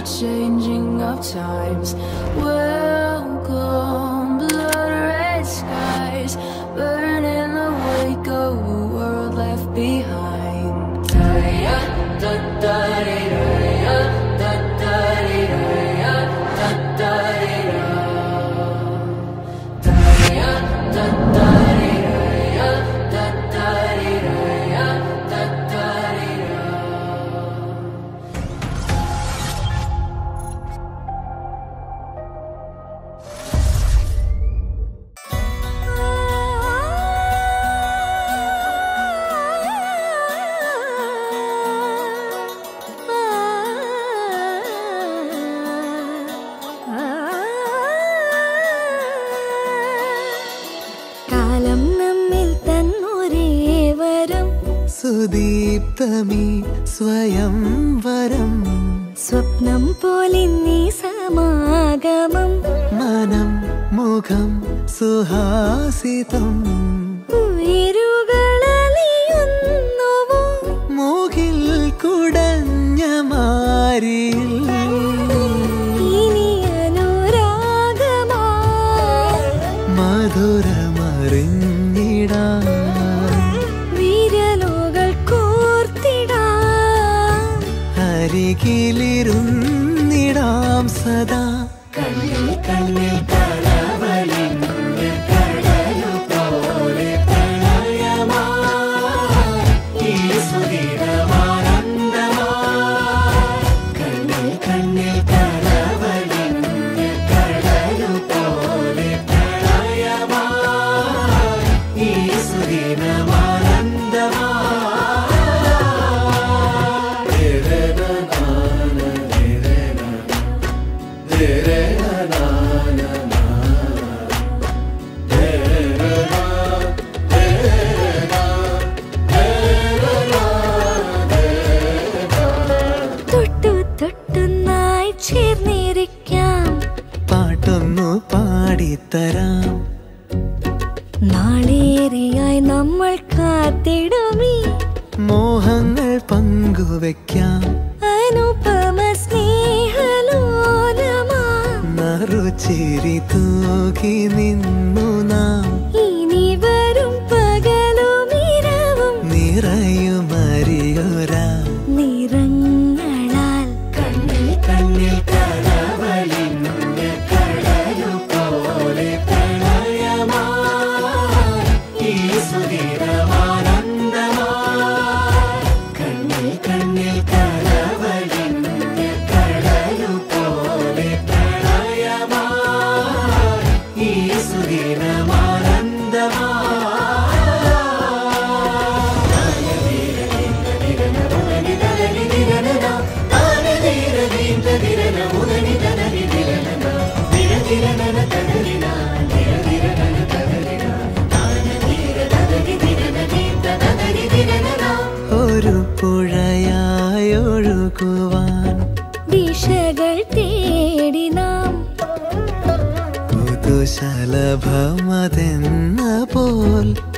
changing of times. Welcome, blood red skies, burn in the wake of a world left behind. Da-ya, da-da-dee-da-ya, da-da-dee-da-ya, da-da-dee-da. Da-ya, da-da-dee-da-ya, da-da-dee-da-ya, da-da-dee-da. കാലം നമ്മിൽ തന്നൊരേ വരം സുദീപ്തമീ സ്വയം വരം സ്വപ്നം പോലെ നീ സമാഗമം മനം മുഖം സുഹാസിതം ഉയരുകളലിയുന്നുവോ മൂകിൽ കുടഞ്ഞ മാരിയിൽ ഇനി അനുരാഗമാ മധുരമറിഞ്ഞിടാൻ വിരലുകൾ കോർത്തിടാം അരികിലിരുന്നിടാം സദാ കണ്ണിൽ കണ്ണിൽ കലവലിഞ്ഞ് കടലു പോലെ പ്രളയമായി ഈ സുദീർഘമാനന്ദമായി കണ്ണിൽ കണ്ണിൽ കലവലിഞ്ഞ് കടലു പോലെ പ്രളയമായി ഈ തൊട്ടു തൊട്ടുന്നായി ചേർന്നിരിക്കാം പാട്ടൊന്നു പാടിത്തരാം നാളേറെയായി നമ്മൾ കാത്തിടുമീ മോഹങ്ങൾ പങ്കുവെക്കാം അനുപമ സ്നേഹലോലമാ നറുചിരി തൂകി നിന്നു നാം ഇനി വരും പകലും ഇരവും നിറയുമറിയൊരാ നിറങ്ങളാൽ കണ്ണിൽ കണ്ണിൽ കലവലിഞ്ഞ് കടലു പോലെ പ്രളയമായി ഈ സുദീർഘമാനന്ദമായി കണ്ണിൽ കണ്ണിൽ കലവലിഞ്ഞ് കടലു പോലെ പ്രളയമായി ഈ ഒരു പുഴയായൊഴുകുവാൻ ദിശകൾ തേടി നാം പുതുശലഭമതെന്ന പോൽ